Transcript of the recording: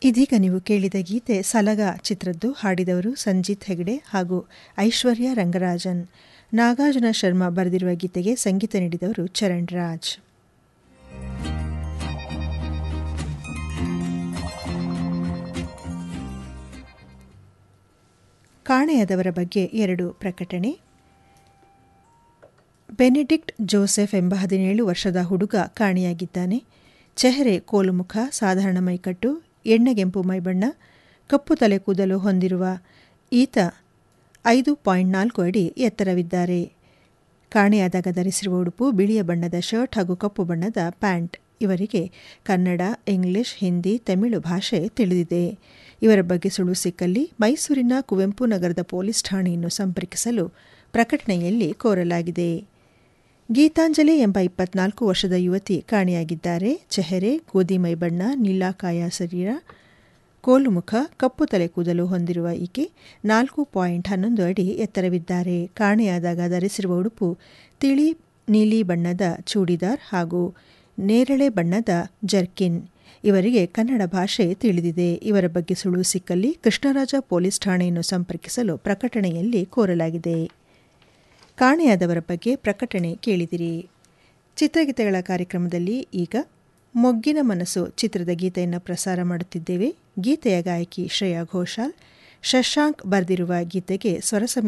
ಇದೀಗ ನೀವು ಕೇಳಿದ ಗೀತೆ ಸಲಗ ಚಿತ್ರದ್ದು ಹಾಡಿದವರು ಸಂಜಿತ್ ಹೆಗಡೆ ಹಾಗೂ ಐಶ್ವರ್ಯ ರಂಗರಾಜನ್ ನಾಗಾರ್ಜುನ ಶರ್ಮಾ ಬರೆದಿರುವ ಗೀತೆಗೆ ಸಂಗೀತ ನೀಡಿದವರು ಚರಣ್ ರಾಜ್ ಕಾಣೆಯಾದವರ ಬಗ್ಗೆ ಎರಡು ಪ್ರಕಟಣೆ ಬೆನೆಡಿಕ್ಟ್ ಜೋಸೆಫ್ ಎಂಬ ಹದಿನೇಳು ವರ್ಷದ ಹುಡುಗ ಕಾಣೆಯಾಗಿದ್ದಾನೆ ಚೆಹರೆ ಕೋಲುಮುಖ ಸಾಧಾರಣ ಮೈಕಟ್ಟು ಎಣ್ಣೆಗೆಂಪು ಮೈಬಣ್ಣ ಕಪ್ಪು ತಲೆ ಕೂದಲು ಹೊಂದಿರುವ ಈತ ಐದು ಪಾಯಿಂಟ್ ನಾಲ್ಕು ಅಡಿ ಎತ್ತರವಿದ್ದಾರೆ ಕಾಣೆಯಾದಾಗ ಧರಿಸಿರುವ ಉಡುಪು ಬಿಳಿಯ ಬಣ್ಣದ ಶರ್ಟ್ ಹಾಗೂ ಕಪ್ಪು ಬಣ್ಣದ ಪ್ಯಾಂಟ್ ಇವರಿಗೆ ಕನ್ನಡ ಇಂಗ್ಲಿಷ್ ಹಿಂದಿ ತಮಿಳು ಭಾಷೆ ತಿಳಿದಿದೆ ಇವರ ಬಗ್ಗೆ ಸುಳು ಸಿಕ್ಕಲ್ಲಿ ಮೈಸೂರಿನ ಕುವೆಂಪು ನಗರದ ಪೊಲೀಸ್ ಠಾಣೆಯನ್ನು ಸಂಪರ್ಕಿಸಲು ಪ್ರಕಟಣೆಯಲ್ಲಿ ಕೋರಲಾಗಿದೆ ಗೀತಾಂಜಲಿ ಎಂಬ ಇಪ್ಪತ್ನಾಲ್ಕು ವರ್ಷದ ಯುವತಿ ಕಾಣೆಯಾಗಿದ್ದಾರೆ ಚೆಹರೆ ಗೋಧಿ ಮೈಬಣ್ಣ ನೀಲಾಕಾಯ ಶರೀರ ಕೋಲುಮುಖ ಕಪ್ಪು ತಲೆ ಕೂದಲು ಹೊಂದಿರುವ ಈಕೆ ನಾಲ್ಕು ಪಾಯಿಂಟ್ ಹನ್ನೊಂದು ಅಡಿ ಎತ್ತರವಿದ್ದಾರೆ ಕಾಣೆಯಾದಾಗ ಧರಿಸಿರುವ ಉಡುಪು ತಿಳಿ ನೀಲಿ ಬಣ್ಣದ ಚೂಡಿದಾರ್ ಹಾಗೂ ನೇರಳೆ ಬಣ್ಣದ ಜರ್ಕಿನ್ ಇವರಿಗೆ ಕನ್ನಡ ಭಾಷೆ ತಿಳಿದಿದೆ ಇವರ ಬಗ್ಗೆ ಸುಳು ಸಿಕ್ಕಲ್ಲಿ ಕೃಷ್ಣರಾಜ ಪೊಲೀಸ್ ಠಾಣೆಯನ್ನು ಸಂಪರ್ಕಿಸಲು ಪ್ರಕಟಣೆಯಲ್ಲಿ ಕೋರಲಾಗಿದೆ ಕಾಣೆಯಾದವರ ಬಗ್ಗೆ ಪ್ರಕಟಣೆ ಕೇಳಿದಿರಿ ಚಿತ್ರಗೀತೆಗಳ ಕಾರ್ಯಕ್ರಮದಲ್ಲಿ ಈಗ ಮೊಗ್ಗಿನ ಮನಸ್ಸು ಚಿತ್ರದ ಗೀತೆಯನ್ನು ಪ್ರಸಾರ ಮಾಡುತ್ತಿದ್ದೇವೆ ಗೀತೆಯ ಗಾಯಕಿ ಶ್ರೇಯಾ ಘೋಷಾಲ್ ಶಶಾಂಕ್ ಬರೆದಿರುವ ಗೀತೆಗೆ ಸ್ವರ